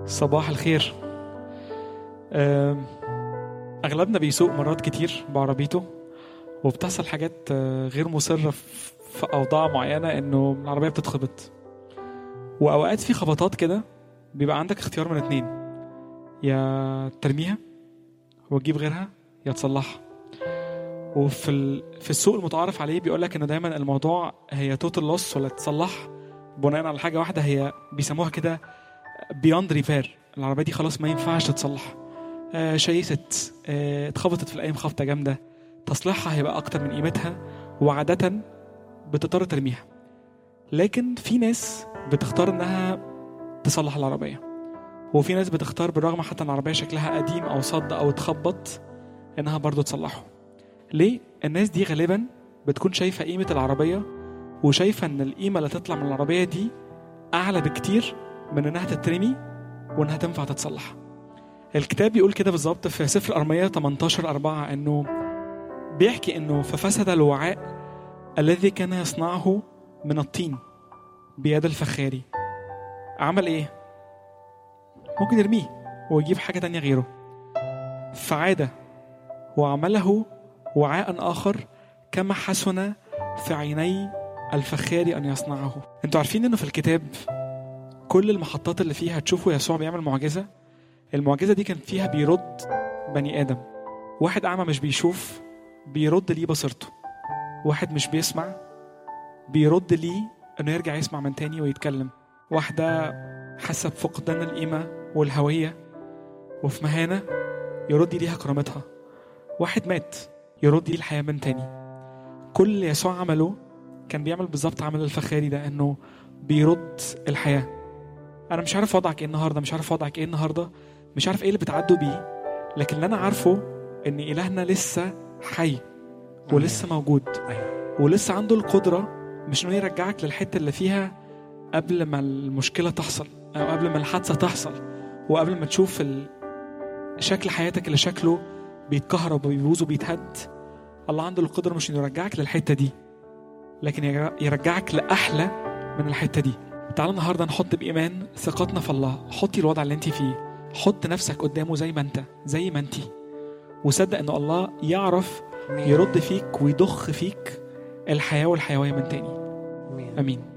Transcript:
صباح الخير آم، أغلبنا بيسوق مرات كتير بعربيته وبتحصل حاجات آه، غير مصرة في في أوضاع معينة إنه العربية بتتخبط وأوقات في خبطات كده بيبقى عندك اختيار من اتنين يا ترميها وتجيب غيرها يا تصلحها وفي ال... في السوق المتعارف عليه بيقول لك ان دايما الموضوع هي توتال لوس ولا تصلح بناء على حاجه واحده هي بيسموها كده بيوند ريبير العربيه دي خلاص ما ينفعش تتصلح آه شيست آه اتخبطت في الايام خبطه جامده تصليحها هيبقى اكتر من قيمتها وعاده بتضطر ترميها لكن في ناس بتختار انها تصلح العربيه وفي ناس بتختار بالرغم حتى ان العربيه شكلها قديم او صد او اتخبط انها برضو تصلحه ليه الناس دي غالبا بتكون شايفه قيمه العربيه وشايفه ان القيمه اللي تطلع من العربيه دي اعلى بكتير من انها تترمي وانها تنفع تتصلح الكتاب بيقول كده بالظبط في سفر ارميه 18 4 انه بيحكي انه ففسد الوعاء الذي كان يصنعه من الطين بيد الفخاري عمل ايه ممكن يرميه ويجيب حاجه تانية غيره فعاد وعمله وعاء آخر كما حسن في عيني الفخار أن يصنعه انتوا عارفين انه في الكتاب كل المحطات اللي فيها تشوفوا يسوع بيعمل معجزة المعجزة دي كان فيها بيرد بني آدم واحد أعمى مش بيشوف بيرد ليه بصيرته واحد مش بيسمع بيرد ليه انه يرجع يسمع من تاني ويتكلم واحدة حاسة بفقدان القيمة والهوية وفي مهانة يرد ليها كرامتها واحد مات يرد ليه الحياة من تاني كل اللي يسوع عمله كان بيعمل بالظبط عمل الفخاري ده انه بيرد الحياة انا مش عارف وضعك ايه النهارده مش عارف وضعك ايه النهارده مش عارف ايه اللي بتعدوا بيه لكن اللي انا عارفه ان الهنا لسه حي ولسه موجود أيوة. ولسه عنده القدرة مش انه يرجعك للحتة اللي فيها قبل ما المشكلة تحصل او قبل ما الحادثة تحصل وقبل ما تشوف ال... شكل حياتك اللي شكله بيتكهرب وبيبوظ وبيتهد الله عنده القدرة مش انه يرجعك للحتة دي لكن يرجع- يرجعك لأحلى من الحتة دي تعالوا النهاردة نحط بإيمان ثقتنا في الله حطي الوضع اللي انت فيه حط نفسك قدامه زي ما انت زي ما انت وصدق ان الله يعرف يرد فيك ويضخ فيك الحياة والحيوية من تاني آمين. امين